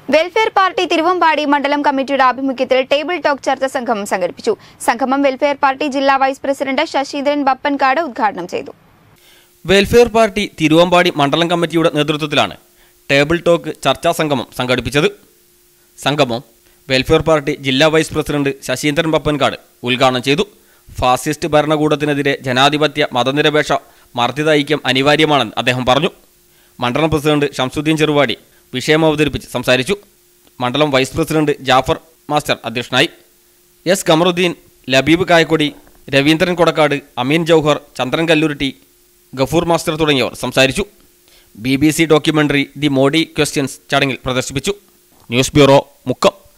welfare party Thiruvambady മണ്ഡലം കമ്മിറ്റിയുടെ ആഭിമുഖ്യത്തിൽ ടേബിൾ ടോക്ക് ചർച്ച സംഗമം സംഘടിപ്പിച്ചു സംഗമം വെൽഫെയർ പാർട്ടി ജില്ലാ വൈസ് പ്രസിഡന്റ് ശശീന്ദ്രൻ ബപ്പൻകാട് ഉദ്ഘാടനം ചെയ്തു വെൽഫെയർ പാർട്ടി തിരുവമ്പാടി മണ്ഡലം കമ്മിറ്റിയുടെ നേതൃത്വത്തിലാണ് ടേബിൾ ടോക്ക് ചർച്ചാ സംഗമം സംഘടിപ്പിച്ചത് സംഗമം വെൽഫെയർ പാർട്ടി ജില്ലാ വൈസ് പ്രസിഡന്റ് ശശീന്ദ്രൻ പപ്പൻകാട് ഉദ്ഘാടനം ചെയ്തു ഫാസിസ്റ്റ് ഭരണകൂടത്തിനെതിരെ ജനാധിപത്യ മതനിരപേക്ഷ മർദ്ദിത ഐക്യം അനിവാര്യമാണെന്ന് അദ്ദേഹം പറഞ്ഞു മണ്ഡലം പ്രസിഡന്റ് ഷംസുദ്ദീൻ ചെറുവാടി വിഷയം അവതരിപ്പിച്ച് സംസാരിച്ചു മണ്ഡലം വൈസ് പ്രസിഡന്റ് ജാഫർ മാസ്റ്റർ അധ്യക്ഷനായി എസ് കമറുദ്ദീൻ ലബീബ് കായക്കൊടി രവീന്ദ്രൻ കൊടക്കാട് അമീൻ ജൗഹർ ചന്ദ്രൻ കല്ലൂരിട്ടി ഗഫൂർ മാസ്റ്റർ തുടങ്ങിയവർ സംസാരിച്ചു B B C documentary the Modi questions ചടങ്ങിൽ പ്രദർശിപ്പിച്ചു ന്യൂസ് ബ്യൂറോ മുക്കം